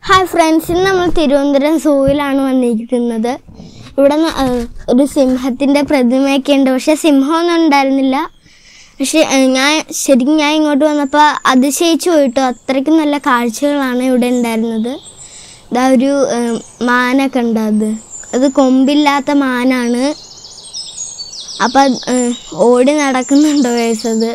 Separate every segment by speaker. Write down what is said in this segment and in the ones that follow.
Speaker 1: Hi friends ഇന്ന് നമ്മൾ തിരുവനന്തപുരം സൂവിലാണ് വന്നിരിക്കുന്നത് ഇവിടെ ന- ഏഹ് ഒരു സിംഹത്തിൻ്റെ പ്രതിമയൊക്കെ ഉണ്ട് പക്ഷെ സിംഹമൊന്നും ഉണ്ടായിരുന്നില്ല പക്ഷെ ഏഹ് ഞാൻ ശരിക്കും ഞാൻ ഇങ്ങോട്ട് വന്നപ്പോൾ അതിശയിച്ചു പോയിട്ടോ അത്രയ്ക്കും നല്ല കാഴ്ചകളാണ് ഇവിടെ ഉണ്ടായിരുന്നത് ഇതാ ഒരു ഏഹ് മാനൊക്കെ ഉണ്ട് അത് അത് കൊമ്പില്ലാത്ത മാനാണ് അപ്പം അത്, ഏഹ് ഓടി നടക്കുന്നുണ്ടോ വയസ്സത്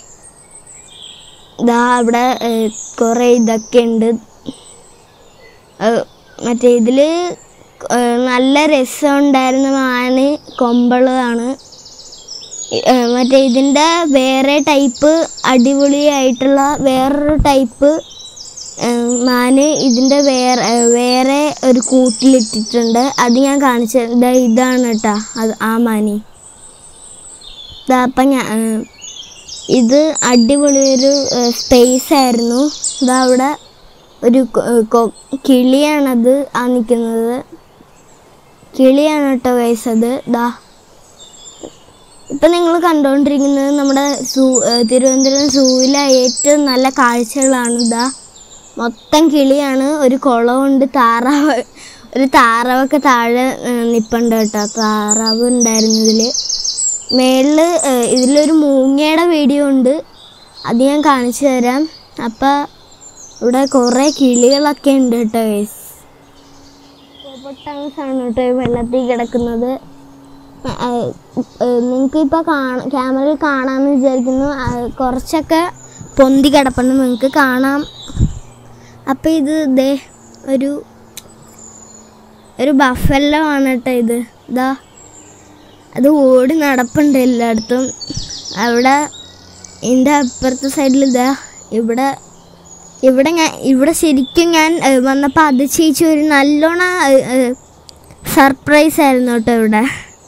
Speaker 1: ഇതാ അവിടെ ഏഹ് കുറേ ഇതൊക്കെ ഉണ്ട് ഏഹ് മറ്റേ ഇതിൽ നല്ല രസമുണ്ടായിരുന്ന മാന് കൊമ്പളതാണ് ഏഹ് മറ്റേ ഇതിൻ്റെ വേറെ ടൈപ്പ് അടിപൊളിയായിട്ടുള്ള വേറൊരു ടൈപ്പ് ഏഹ് മാന് ഇതിൻ്റെ വേറെ ഏഹ് വേറെ ഒരു കൂട്ടിലിട്ടിട്ടുണ്ട് അത് ഞാൻ കാണിച്ചത് ഇതാ ഇതാണ് കേട്ടോ അത് ആ മാനി ഇതാ അപ്പം ഞാൻ ഏഹ് ഇത് അടിപൊളി ഒരു സ്പേസ് ആയിരുന്നു ഇതാ അവിടെ ഒരു കൊ- ഏഹ് കൊ- കിളിയാണത് ആ നിൽക്കുന്നത് കിളിയാണ് കേട്ടോ വയസ്സത് ദാ ഇപ്പം നിങ്ങൾ കണ്ടുകൊണ്ടിരിക്കുന്നത് നമ്മുടെ സൂ ഏഹ് തിരുവനന്തപുരം സൂവിലെ ഏറ്റവും നല്ല കാഴ്ചകളാണ് ഇതാ മൊത്തം കിളിയാണ് ഒരു കുളമുണ്ട് താറാവ് ഒരു താറാവൊക്കെ താഴെ ഏഹ് നിപ്പുണ്ട് കേട്ടോ താറാവ് ഉണ്ടായിരുന്നു ഇതിൽ മേളിൽ ഇതിലൊരു മൂങ്ങയുടെ വീഡിയോ ഉണ്ട് അത് ഞാൻ കാണിച്ചു തരാം അപ്പം ഇവിടെ കുറേ കിളികളൊക്കെ ഉണ്ട് കേട്ടോ ഗൈസ് പൊട്ടാങ്സ് ആണ് കേട്ടോ ഈ വെള്ളത്തിൽ കിടക്കുന്നത് നിങ്ങൾക്ക് ഇപ്പോൾ കാണാം ക്യാമറയിൽ കാണാമെന്ന് വിചാരിക്കുന്നു ആ, കുറച്ചൊക്കെ പൊന്തി കിടപ്പുണ്ട് നിങ്ങൾക്ക് കാണാം അപ്പം ഇത് ദേ ഒരു ഒരു ബഫല്ലോ ആണ് കേട്ടോ ഇത് ഇതാ അത് ഓടി നടപ്പുണ്ട് എല്ലായിടത്തും അവിടെ എൻ്റെ അപ്പുറത്തെ സൈഡിൽ ഇതാ ഇവിടെ ഇവിടെ ഞാൻ ഇവിടെ ശരിക്കും ഞാൻ ഏഹ്, വന്നപ്പോൾ അതിശയിച്ച് ഒരു നല്ലോണം സർപ്രൈസ് ആയിരുന്നു കേട്ടോ ഇവിടെ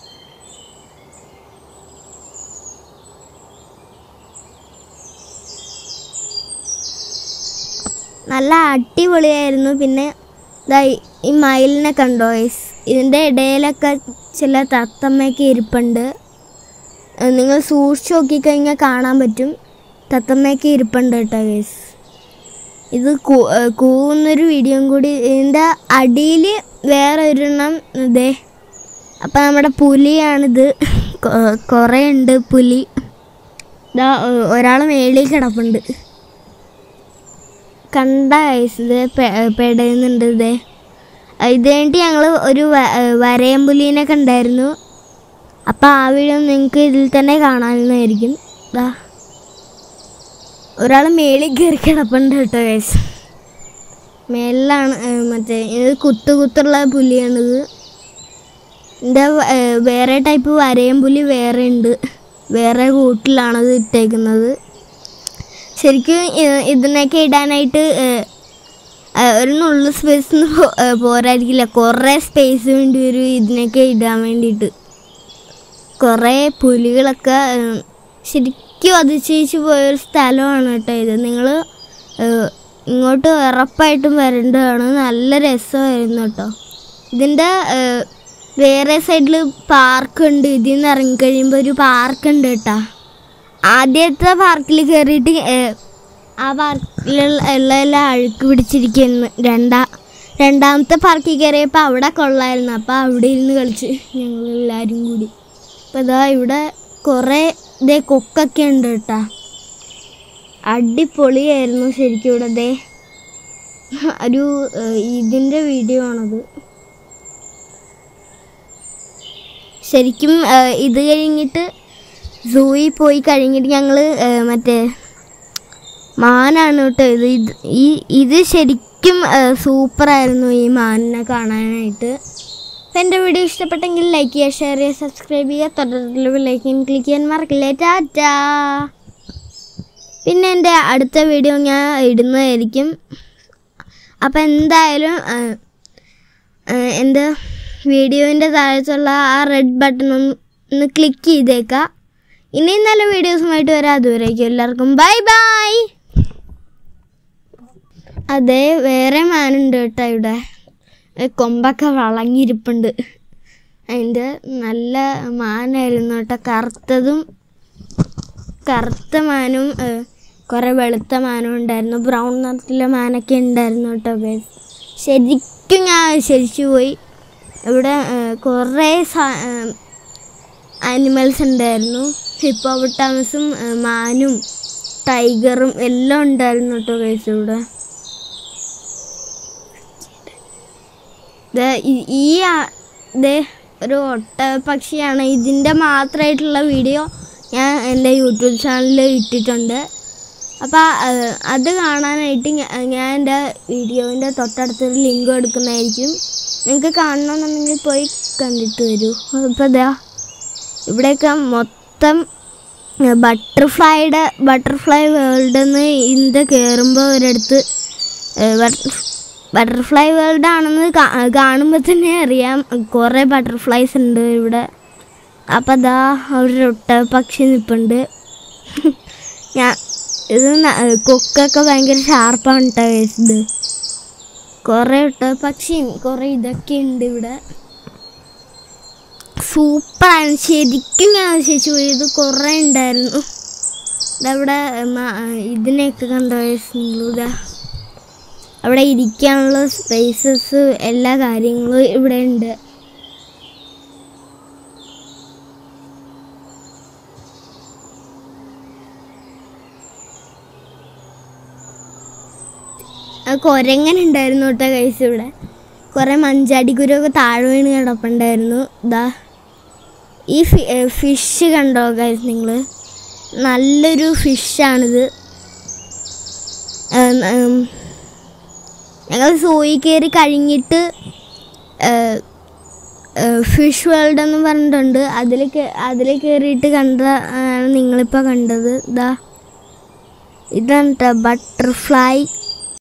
Speaker 1: നല്ല അടിപൊളിയായിരുന്നു പിന്നെ ദാ ഈ- ഈ മയിലിനെ കണ്ടോ ഗൈസ് ഇതിൻ്റെ ഇടയിലൊക്കെ ചില തത്തമ്മയൊക്കെ ഇരിപ്പുണ്ട് ഏഹ് നിങ്ങൾ സൂക്ഷിച്ച് നോക്കിക്കഴിഞ്ഞാൽ കാണാൻ പറ്റും തത്തമ്മയൊക്കെ ഇരിപ്പുണ്ട് കേട്ടോ ഗൈസ് ഇത് കൂ- ഏഹ് കൂവുന്നൊരു വീഡിയോയും കൂടി ഇതിൻ്റെ അടിയിൽ വേറെ ഒരെണ്ണം ഇതേ അപ്പം നമ്മുടെ പുലിയാണിത് കൊ- കുറേ ഉണ്ട് പുലി ഇതാ ഒരാൾ മേളിൽ കിടപ്പുണ്ട് കണ്ട ഐസ് ഇത് പെ- പെടയുന്നുണ്ട് ഇതേ ഇത് കഴിഞ്ഞിട്ട് ഞങ്ങൾ ഒരു വ- വരയമ്പുലീനെ കണ്ടായിരുന്നു അപ്പം ആ വീഡിയോ നിങ്ങൾക്ക് ഇതിൽ തന്നെ കാണാവുന്നതായിരിക്കും ദാ ഒരാൾ മേളിൽ കയറി കിടപ്പുണ്ട് കേട്ടോ ഗൈസ് മേളിലാണ് ഏഹ്, മറ്റേ ഇത് കുത്തു കുത്തുള്ള പുലിയാണിത് ഇതിൻ്റെ വേറെ ടൈപ്പ് വരയമ്പുലി വേറെ ഉണ്ട് വേറെ കൂട്ടിലാണത് ഇട്ടേക്കുന്നത് ശരിക്കും ഇ- ഇതിനൊക്കെ ഇടാനായിട്ട് ഏഹ്, ഏഹ്, ഒരു നുള്ളു സ്പേസ് പോരായിരിക്കില്ല കുറേ സ്പേസ് വേണ്ടി വരും ഇതിനൊക്കെ ഇടാൻ വേണ്ടിയിട്ട് കുറേ പുലികളൊക്കെ ഏഹ്, ശരിക്കും അതിശയിച്ച് പോയൊരു സ്ഥലമാണ് കേട്ടോ ഇത് നിങ്ങൾ ഇങ്ങോട്ട് ഉറപ്പായിട്ടും വരേണ്ടതാണ് നല്ല രസമായിരുന്നു കേട്ടോ ഇതിൻ്റെ ഏഹ്, വേറെ സൈഡിൽ പാർക്ക് ഉണ്ട് ഇതിൽ നിന്ന് ഇറങ്ങിക്കഴിയുമ്പോൾ ഒരു പാർക്ക് ഉണ്ട് കേട്ടോ ആദ്യത്തെ പാർക്കിൽ കയറിയിട്ട് ഏഹ്, ആ പാർക്കിലുള്ള ഉള്ള എല്ലാം അഴുക്ക് പിടിച്ചിരിക്കുന്നു രണ്ടാ രണ്ടാമത്തെ പാർക്കിൽ കയറിയപ്പോൾ അവിടെ കൊള്ളായിരുന്നു അപ്പോൾ അവിടെ ഇരുന്ന് കളിച്ച് ഞങ്ങൾ എല്ലാവരും കൂടി അപ്പോൾ ഇതാ ഇവിടെ കുറേ ഇതേ കൊക്കൊക്കെ ഉണ്ട് കേട്ടോ അടിപൊളിയായിരുന്നു ശരിക്കും ഇവിടെ ദേ ഒരു ഏഹ്, ഇതിൻ്റെ വീഡിയോ ആണത് ശരിക്കും ഏഹ്, ഇത് കഴിഞ്ഞിട്ട് സൂയിൽ പോയി കഴിഞ്ഞിട്ട് ഞങ്ങൾ മറ്റേ മാനാണ് കേട്ടോ ഇത് ഇത് ഈ ഇത് ശരിക്കും സൂപ്പറായിരുന്നു ഈ മാനിനെ കാണാനായിട്ട് അപ്പം എൻ്റെ വീഡിയോ ഇഷ്ടപ്പെട്ടെങ്കിൽ ലൈക്ക് ചെയ്യുക ഷെയർ ചെയ്യുക സബ്സ്ക്രൈബ് ചെയ്യുക തുടർന്നുള്ള ലൈക്കിൻ ക്ലിക്ക് ചെയ്യാൻ മറക്കില്ല ടാറ്റാ പിന്നെ എൻ്റെ അടുത്ത വീഡിയോ ഞാൻ ഇടുന്നതായിരിക്കും അപ്പം എന്തായാലും ആ, ആ, എൻ്റെ വീഡിയോൻ്റെ താഴത്തുള്ള ആ റെഡ് ബട്ടൺ ഒന്ന് ഒന്ന് ക്ലിക്ക് ചെയ്തേക്കാം ഇനിയും നല്ല വീഡിയോസുമായിട്ട് വരാം അതുവരേക്കും എല്ലാവർക്കും ബൈ ബൈ അതെ വേറെ മാനുണ്ട് കേട്ടോ ഇവിടെ ഏ, കൊമ്പൊക്കെ വളഞ്ഞിരിപ്പുണ്ട് അതിൻ്റെ നല്ല മാനായിരുന്നു കേട്ടോ കറുത്തതും കറുത്ത മാനും ഏ, കുറേ വെളുത്ത മാനും ഉണ്ടായിരുന്നു ബ്രൗൺ നിറത്തിലെ മാനൊക്കെ ഉണ്ടായിരുന്നു കേട്ടോ guys. ശരിക്കും ഞാൻ ശരിച്ചു പോയി ഇവിടെ കുറേ ആനിമൽസ് ഉണ്ടായിരുന്നു ഹിപ്പോപൊട്ടാമസും മാനും ടൈഗറും എല്ലാം ഉണ്ടായിരുന്നു കേട്ടോ കഴിച്ചു ഇവിടെ ദേ ഈ- ഈ ആ- ദേ ഒരു ഒട്ട പക്ഷിയാണ് ഇതിൻ്റെ മാത്രമായിട്ടുള്ള വീഡിയോ ഞാൻ എൻ്റെ യൂട്യൂബ് ചാനലിൽ ഇട്ടിട്ടുണ്ട് അപ്പോൾ അത് കാണാനായിട്ട് ഞാ- ഞാൻ എൻ്റെ വീഡിയോൻ്റെ തൊട്ടടുത്തൊരു ലിങ്ക് എടുക്കുന്നതായിരിക്കും നിങ്ങൾക്ക് കാണണമെന്നുണ്ടെങ്കിൽ പോയി കണ്ടിട്ട് വരൂ അപ്പോൾ ഇതാ ഇവിടെയൊക്കെ മൊത്തം ബട്ടർഫ്ലൈയുടെ ബട്ടർഫ്ലൈ വേൾഡിൽ നിന്ന് ഇന്ത്യ കയറുമ്പോൾ ഒരിടത്ത് ബട്ടർഫ്ലൈ വേൾഡ് ആണെന്ന് കാണുമ്പോൾ തന്നെ അറിയാം കുറേ ബട്ടർഫ്ലൈസ് ഉണ്ട് ഇവിടെ അപ്പം അതാ ഒരു ഒട്ട പക്ഷി നിൽപ്പുണ്ട് ഞാൻ ഇത് ന- കൊക്കൊക്കെ ഭയങ്കര ഷാർപ്പാണ് കേട്ടോ ഇത് കുറേ ഒട്ട പക്ഷിയും കുറേ ഇതൊക്കെ ഉണ്ട് ഇവിടെ സൂപ്പറാണ് ശരിക്കും ഞാൻ ശേഷി പോയത് കുറേ ഉണ്ടായിരുന്നു ഇതവിടെ മ- ഇതിനെയൊക്കെ കണ്ടോ നിങ്ങളിതാ അവിടെ ഇരിക്കാനുള്ള സ്പേസസ് എല്ലാ കാര്യങ്ങളും ഇവിടെ ഉണ്ട് ആ കുരങ്ങൻ ഉണ്ടായിരുന്നു കേട്ടോ കൈസ് ഇവിടെ കുറേ മഞ്ചാടിക്കുരൊക്കെ താഴെ വീണ് കിടപ്പുണ്ടായിരുന്നു ഇതാ ഈ ഫിഷ് കണ്ടോ ഗൈസ് നിങ്ങൾ നല്ലൊരു ഫിഷാണിത് ഞങ്ങൾ സൂയി കയറി കഴിഞ്ഞിട്ട് ഫിഷ് വേൾഡ് എന്ന് പറഞ്ഞിട്ടുണ്ട് അതിൽ അതിൽ കയറിയിട്ട് കണ്ട ആണ് നിങ്ങളിപ്പോൾ കണ്ടത് ഇതാ ഇതാണ് ബട്ടർഫ്ലൈ